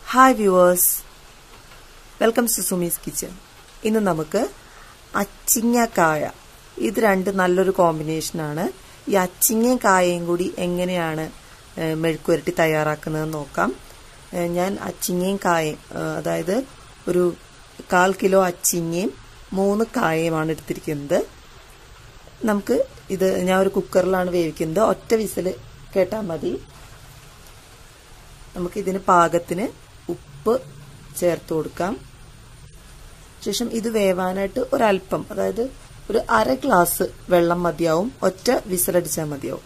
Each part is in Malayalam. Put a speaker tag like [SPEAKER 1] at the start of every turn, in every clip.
[SPEAKER 1] hi viewers welcome to Sumi's kitchen ഇന്ന് നമുക്ക് അച്ചിങ്ങക്കായ ഇത് രണ്ട് നല്ലൊരു കോമ്പിനേഷനാണ് ഈ അച്ചിങ്ങയും കായയും കൂടി എങ്ങനെയാണ് ഏഹ്, മെഴുക്കുവരട്ടി തയ്യാറാക്കുന്നത് നോക്കാം ഏഹ്, ഞാൻ അച്ചിങ്ങയും കായയും ഏഹ്, അതായത് ഒരു കാൽ കിലോ അച്ചിങ്ങയും മൂന്ന് കായയുമാണ് എടുത്തിരിക്കുന്നത് നമുക്ക് ഇത് ഞാൻ ഒരു കുക്കറിലാണ് വേവിക്കുന്നത് ഒറ്റ വിസിൽ കേട്ടാൽ മതി നമുക്ക് ഇതിന് പാകത്തിന് ഉപ്പ് ചേർത്ത് കൊടുക്കാം ശേഷം ഇത് വേവാനായിട്ട് ഒരല്പം അതായത് ഒരു അര ഗ്ലാസ് വെള്ളം മതിയാവും ഒറ്റ വിസിലടിച്ചാൽ മതിയാവും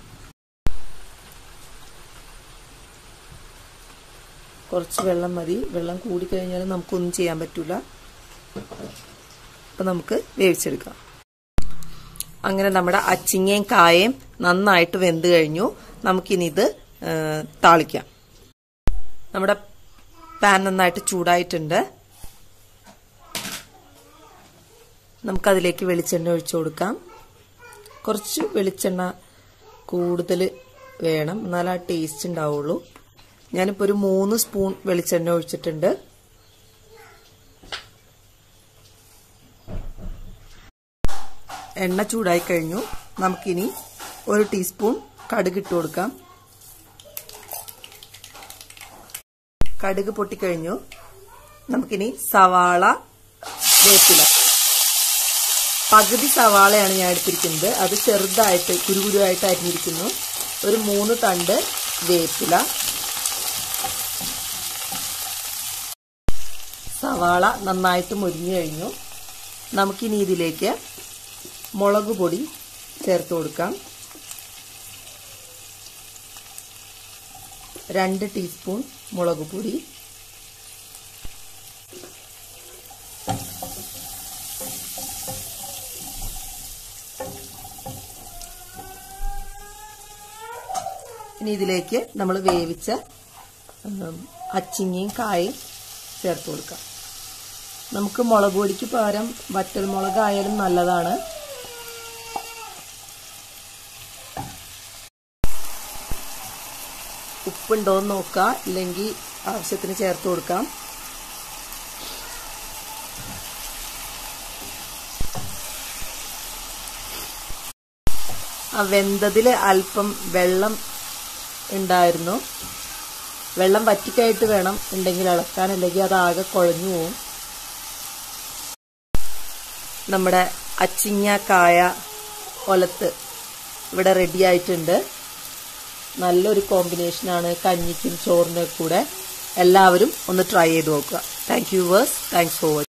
[SPEAKER 1] കുറച്ച് വെള്ളം മതി വെള്ളം കൂടിക്കഴിഞ്ഞാൽ നമുക്കൊന്നും ചെയ്യാൻ പറ്റൂല അപ്പൊ നമുക്ക് വേവിച്ചെടുക്കാം അങ്ങനെ നമ്മുടെ അച്ചിങ്ങയും കായയും നന്നായിട്ട് വെന്ത് കഴിഞ്ഞു നമുക്കിനി ഇത് ഏഹ്, താളിക്കാം നമ്മുടെ പാൻ നന്നായിട്ട് ചൂടായിട്ടുണ്ട് നമുക്കതിലേക്ക് വെളിച്ചെണ്ണ ഒഴിച്ചു കൊടുക്കാം കുറച്ച് വെളിച്ചെണ്ണ കൂടുതൽ വേണം എന്നാലേ ആ ടേസ്റ്റ് ഉണ്ടാവുള്ളൂ ഞാനിപ്പോൾ ഒരു മൂന്ന് സ്പൂൺ വെളിച്ചെണ്ണ ഒഴിച്ചിട്ടുണ്ട് എണ്ണ ചൂടായി കഴിഞ്ഞു നമുക്കിനി ഒരു ടീസ്പൂൺ കടുക് ഇട്ട് കൊടുക്കാം കടുക് പൊട്ടിക്കഴിഞ്ഞു നമുക്കിനി സവാള വേപ്പില പകുതി സവാളയാണ് ഞാൻ എടുത്തിരിക്കുന്നത് അത് ചെറുതായിട്ട് കുരുകുരുവായിട്ട് അരിഞ്ഞിരിക്കുന്നു ഒരു മൂന്ന് തണ്ട് വേപ്പില സവാള നന്നായിട്ട് മുരിഞ്ഞു കഴിഞ്ഞു നമുക്കിനി ഇതിലേക്ക് മുളക് പൊടി ചേർത്ത് കൊടുക്കാം രണ്ട് ടീസ്പൂൺ മുളക് പൊടി ഇനി ഇതിലേക്ക് നമ്മൾ വേവിച്ച ഉം, അച്ചിങ്ങയും കായും ചേർത്ത് കൊടുക്കാം നമുക്ക് മുളക് പൊടിക്ക് പകരം വറ്റൽ മുളകായാലും നല്ലതാണ് ഉപ്പുണ്ടോ എന്ന് നോക്കാം ഇല്ലെങ്കിൽ ആവശ്യത്തിന് ചേർത്ത് കൊടുക്കാം ആ വെന്തതിൽ അല്പം വെള്ളം ഉണ്ടായിരുന്നു വെള്ളം വറ്റിക്കായിട്ട് വേണം ഉണ്ടെങ്കിൽ ഇളക്കാൻ അല്ലെങ്കിൽ അത് ആകെ കുഴഞ്ഞു പോവും നമ്മുടെ അച്ചിങ്ങ കായ ഒലത്ത് ഇവിടെ റെഡി ആയിട്ടുണ്ട് നല്ലൊരു കോമ്പിനേഷനാണ് കഞ്ഞിക്കും ചോറിനും കൂടെ എല്ലാവരും ഒന്ന് ട്രൈ ചെയ്ത് നോക്കുക thank you viewers thanks for watching